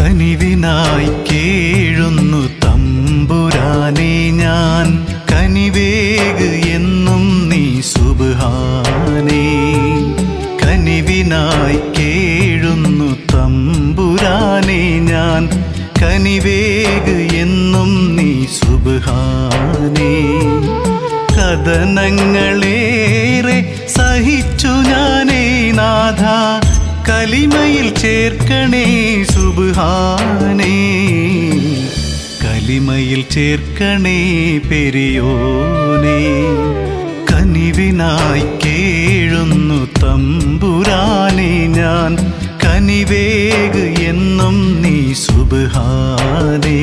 കനിവിനായി കേഴുന്നു തമ്പുരാനെ ഞാൻ കനിവേഗ് എന്നും നീ സുബാനേ കനിവിനായി കേഴുന്നു തമ്പുരാനെ ഞാൻ കനിവേഗ് എന്നും നീ സുബാനേ കഥനങ്ങളേറെ സഹിച്ചു ഞാനേ നാഥ കലിമയിൽ ചേർക്കണേ സുബാനേ കലിമയിൽ ചേർക്കണേ പെരിയോനേ കനിവിനായി കേഴുന്നു തമ്പുരാനെ ഞാൻ കനിവേഗ് എന്നും നീ സുബാനേ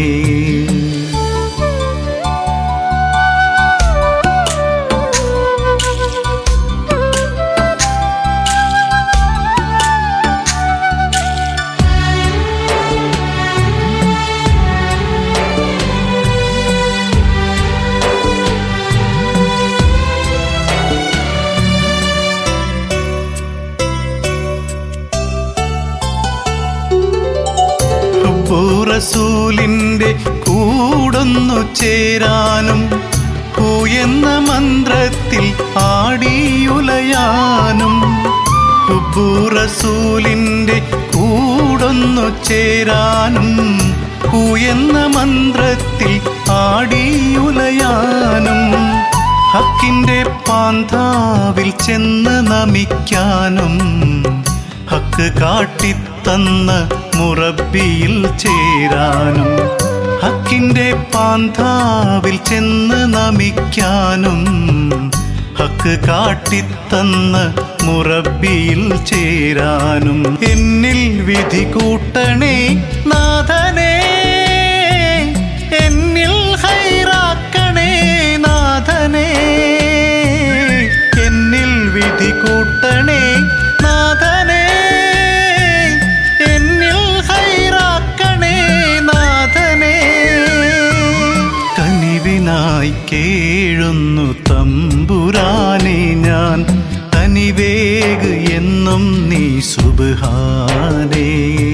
റസൂലിന്റെ കൂടൊന്നു ചേരാനും ഹൂ എന്ന മന്ത്രത്തിൽ ആടിയുലയാനും ഹുബൂ റസൂലിന്റെ കൂടൊന്നു ചേരാനും ഹൂ എന്ന മന്ത്രത്തിൽ ആടിയുലയാനും ഹക്കിന്റെ പാന്താവിൽ ചെന്ന് നമിക്കാനും ഹക്ക് കാട്ടിത്തന്ന മുറബിയിൽ ചേരാനും ഹക്കിന്റെ പാന്താവിൽ ചെന്ന് നമിക്കാനും ഹക്ക് കാട്ടിത്തന്ന മുറബിയിൽ ചേരാനും എന്നിൽ വിധി കൂട്ടണേ നാഥനേ എന്നിൽ ഹൈറാക്കണേ നാഥനേ എന്നിൽ വിധി കൂട്ടണേ നാഥനേ എന്നിൽ ഹൈറാക്കണേ നാഥനേ കനിവിനായി കേഴുന്നു തമ്പുരാനെ ഞാൻ കനിവേഗ് എന്നും നീ സുബാനേ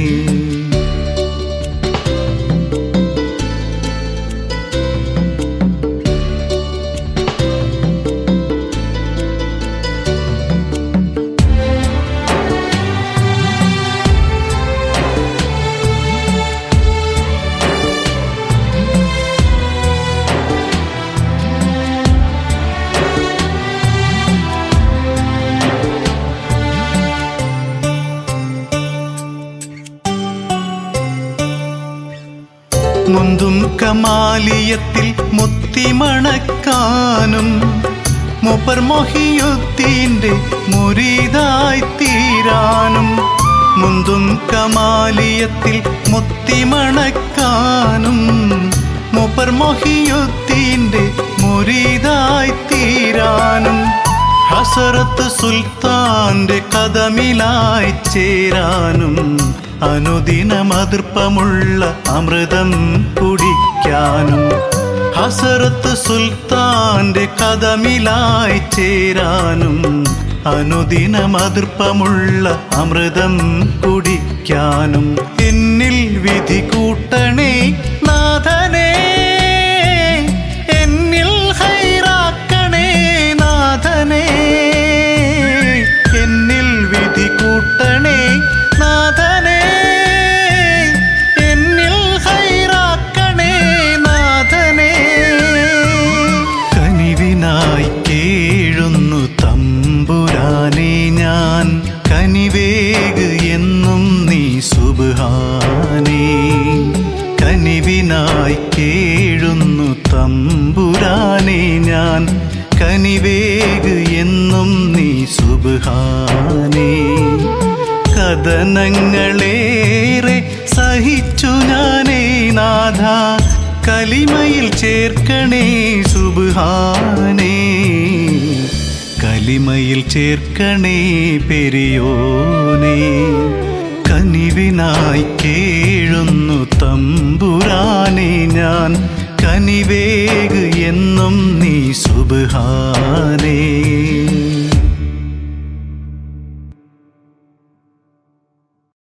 മുന്തും കമാലിയത്തിൽ മുത്തിമണക്കാനും മൂപ്പർ മൊഹിയുദ്ദീന്റെ മുരീതായി തീരാനും മുന്തും കമാലിയത്തിൽ മുത്തിമണക്കാനും മൂപ്പർ മൊഹിയുദ്ദീന്റെ മുരീതായി തീരാനും ഹസറത്ത് സുൽത്താന്റെ കഥമിലായി ചേരാനും അനുദിനമതിർപ്പമുള്ള അമൃതം കുടിക്കാനും ഹസറത്ത് സുൽത്താന്റെ കഥമിലായി ചേരാനും അനുദിനമതിർപ്പമുള്ള അമൃതം കുടിക്കാനും എന്നിൽ വിധി കൂട്ടണേ നാഥനേ എന്നിൽ ഹൈറാക്കണേ നാഥനേ എന്നിൽ വിധി കൂട്ടണേ നാഥനേ എന്നിൽ ഹൈറാക്കണേ നാഥനേ കനിവിനായി കേഴുന്നു തമ്പുരാനെ ഞാൻ കനിവേഗ് എന്നും നീ സുബാനേ കനിവിനായി കേഴുന്നു തമ്പുരാനെ ഞാൻ കനിവേഗ് എന്നും നീ സുബാനേ കഥനങ്ങളേറെ സഹിച്ചു ഞാനേ നാഥ കലിമയിൽ ചേർക്കണേ സുബാനേ കലിമയിൽ ചേർക്കണേ പെരിയോനേ കനിവിനായി കേഴുന്നു തമ്പുരാനെ ഞാൻ കനിവേഗ് എന്നും നീ സുബാനേ